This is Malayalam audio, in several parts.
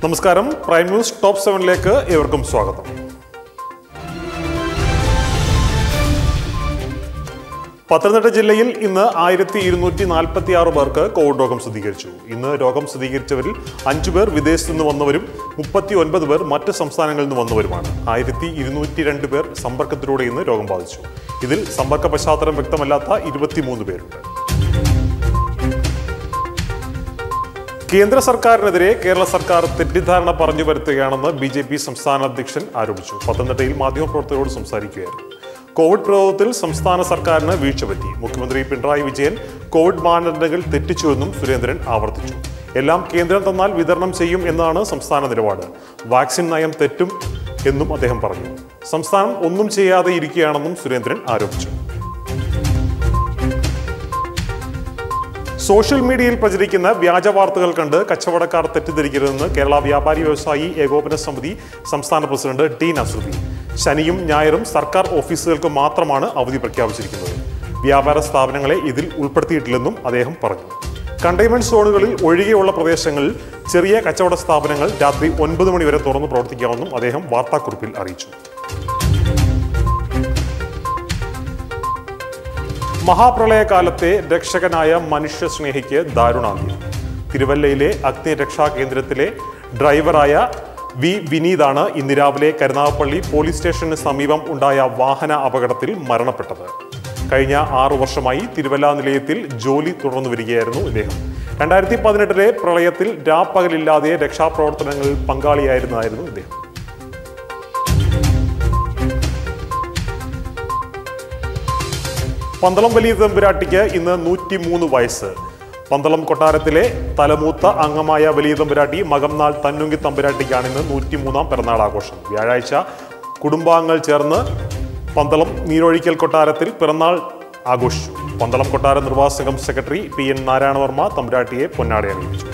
നമസ്കാരം പ്രൈം ന്യൂസ് ടോപ്പ് സെവനിലേക്ക് ഏവർക്കും സ്വാഗതം പത്തനംതിട്ട ജില്ലയിൽ ഇന്ന് ആയിരത്തി ഇരുന്നൂറ്റി നാൽപ്പത്തി ആറ് പേർക്ക് കോവിഡ് രോഗം സ്ഥിരീകരിച്ചു ഇന്ന് രോഗം സ്ഥിരീകരിച്ചവരിൽ അഞ്ചു പേർ വിദേശത്തു നിന്ന് വന്നവരും മുപ്പത്തി ഒൻപത് പേർ മറ്റ് സംസ്ഥാനങ്ങളിൽ നിന്ന് വന്നവരുമാണ് ആയിരത്തി ഇരുന്നൂറ്റി രണ്ട് പേർ സമ്പർക്കത്തിലൂടെ ഇന്ന് രോഗം ബാധിച്ചു ഇതിൽ സമ്പർക്ക പശ്ചാത്തലം വ്യക്തമല്ലാത്ത ഇരുപത്തിമൂന്ന് പേരുണ്ട് കേന്ദ്ര സർക്കാരിനെതിരെ കേരള സർക്കാർ തെറ്റിദ്ധാരണ പറഞ്ഞു വരുത്തുകയാണെന്ന് ബി ജെ പി സംസ്ഥാന അധ്യക്ഷൻ ആരോപിച്ചു പത്തനംതിട്ടയിൽ മാധ്യമപ്രവർത്തകരോട് സംസാരിക്കുകയായിരുന്നു കോവിഡ് പ്രതിരോധത്തിൽ സംസ്ഥാന സർക്കാരിന് വീഴ്ച പറ്റി മുഖ്യമന്ത്രി പിണറായി വിജയൻ കോവിഡ് മാനദണ്ഡങ്ങൾ തെറ്റിച്ചുവെന്നും സുരേന്ദ്രൻ ആവർത്തിച്ചു എല്ലാം കേന്ദ്രം തന്നാൽ വിതരണം ചെയ്യും എന്നാണ് സംസ്ഥാന നിലപാട് വാക്സിൻ നയം തെറ്റും എന്നും അദ്ദേഹം പറഞ്ഞു സംസ്ഥാനം ഒന്നും ചെയ്യാതെ ഇരിക്കുകയാണെന്നും സുരേന്ദ്രൻ ആരോപിച്ചു സോഷ്യൽ മീഡിയയിൽ പ്രചരിക്കുന്ന വ്യാജ വാർത്തകൾ കണ്ട് കച്ചവടക്കാർ തെറ്റിദ്ധരിക്കരുതെന്ന് കേരള വ്യാപാരി വ്യവസായി ഏകോപന സമിതി സംസ്ഥാന പ്രസിഡന്റ് ടി നസറുദ്ദീൻ ശനിയും ഞായറും സർക്കാർ ഓഫീസുകൾക്ക് മാത്രമാണ് അവധി പ്രഖ്യാപിച്ചിരിക്കുന്നത് വ്യാപാര സ്ഥാപനങ്ങളെ ഇതിൽ ഉൾപ്പെടുത്തിയിട്ടില്ലെന്നും അദ്ദേഹം പറഞ്ഞു കണ്ടെയ്ൻമെന്റ് സോണുകളിൽ ഒഴികെയുള്ള പ്രദേശങ്ങളിൽ ചെറിയ കച്ചവട സ്ഥാപനങ്ങൾ രാത്രി ഒൻപത് മണി വരെ തുറന്ന് പ്രവർത്തിക്കാമെന്നും അദ്ദേഹം വാർത്താക്കുറിപ്പിൽ അറിയിച്ചു മഹാപ്രളയകാലത്തെ രക്ഷകനായ മനുഷ്യസ്നേഹിക്ക് ദാരുണാന്ത്യം തിരുവല്ലയിലെ അഗ്നിരക്ഷാ കേന്ദ്രത്തിലെ ഡ്രൈവറായ വി വിനീതാണ് ഇന്ന് രാവിലെ കരുനാഗപ്പള്ളി പോലീസ് സ്റ്റേഷന് സമീപം ഉണ്ടായ വാഹന അപകടത്തിൽ മരണപ്പെട്ടത് കഴിഞ്ഞ ആറു വർഷമായി തിരുവല്ല നിലയത്തിൽ ജോലി തുടർന്നു വരികയായിരുന്നു ഇദ്ദേഹം രണ്ടായിരത്തി പതിനെട്ടിലെ പ്രളയത്തിൽ രാപ്പകലില്ലാതെ രക്ഷാപ്രവർത്തനങ്ങളിൽ പങ്കാളിയായിരുന്നതായിരുന്നു ഇദ്ദേഹം പന്തളം വലിയ തമ്പുരാട്ടിക്ക് ഇന്ന് നൂറ്റി മൂന്ന് വയസ്സ് പന്തളം കൊട്ടാരത്തിലെ തലമൂത്ത അംഗമായ വലിയ തമ്പുരാട്ടി മകംനാൾ തന്നുങ്കി തമ്പുരാട്ടിക്കാണ് ഇന്ന് നൂറ്റിമൂന്നാം പിറന്നാൾ ആഘോഷം വ്യാഴാഴ്ച കുടുംബാംഗങ്ങൾ ചേർന്ന് പന്തളം നീരൊഴിക്കൽ കൊട്ടാരത്തിൽ പിറന്നാൾ ആഘോഷിച്ചു പന്തളം കൊട്ടാര നിർവാഹക സംഘം സെക്രട്ടറി പി എൻ നാരായണവർമ്മ തമ്പുരാട്ടിയെ പൊന്നാട അണിയിച്ചു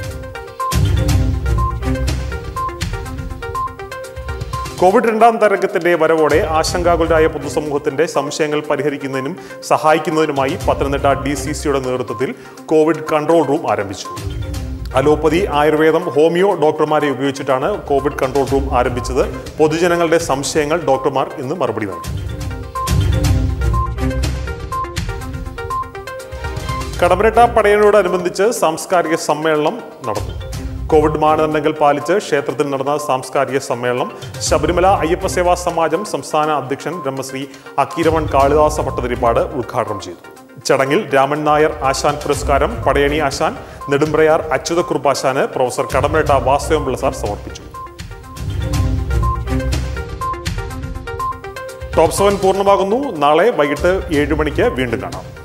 കോവിഡ് രണ്ടാം തരംഗത്തിന്റെ വരവോടെ ആശങ്കാകുലരായ പൊതുസമൂഹത്തിന്റെ സംശയങ്ങൾ പരിഹരിക്കുന്നതിനും സഹായിക്കുന്നതിനുമായി പത്തനംതിട്ട ഡി സി സിയുടെ നേതൃത്വത്തിൽ കോവിഡ് കൺട്രോൾ റൂം ആരംഭിച്ചു അലോപ്പതി ആയുർവേദം ഹോമിയോ ഡോക്ടർമാരെ ഉപയോഗിച്ചിട്ടാണ് കോവിഡ് കൺട്രോൾ റൂം ആരംഭിച്ചത് പൊതുജനങ്ങളുടെ സംശയങ്ങൾ ഡോക്ടർമാർ ഇന്ന് മറുപടി നൽകി കടമ്പരട്ട പടയനോടനുബന്ധിച്ച് സാംസ്കാരിക സമ്മേളനം നടന്നു കോവിഡ് മാനദണ്ഡങ്ങൾ പാലിച്ച് ക്ഷേത്രത്തിൽ നടന്ന സാംസ്കാരിക സമ്മേളനം ശബരിമല അയ്യപ്പ സേവാ സമാജം സംസ്ഥാന അധ്യക്ഷൻ ബ്രഹ്മശ്രീ അക്കീരമൺ കാളിദാസ ഭട്ടതിരിപ്പാട് ഉദ്ഘാടനം ചെയ്തു ചടങ്ങിൽ രാമൻ നായർ ആശാൻ പുരസ്കാരം പടയണി ആശാൻ നെടുമ്പ്രയാർ അച്യുതക്കുറുപ്പ് ആശാന് പ്രൊഫസർ കടമ്പരട്ട വാസുദേവൻപിള്ള സാർ സമർപ്പിച്ചു ടോപ്പ് സെവൻ പൂർണ്ണമാകുന്നു നാളെ വൈകിട്ട് ഏഴ് മണിക്ക് വീണ്ടും കാണാം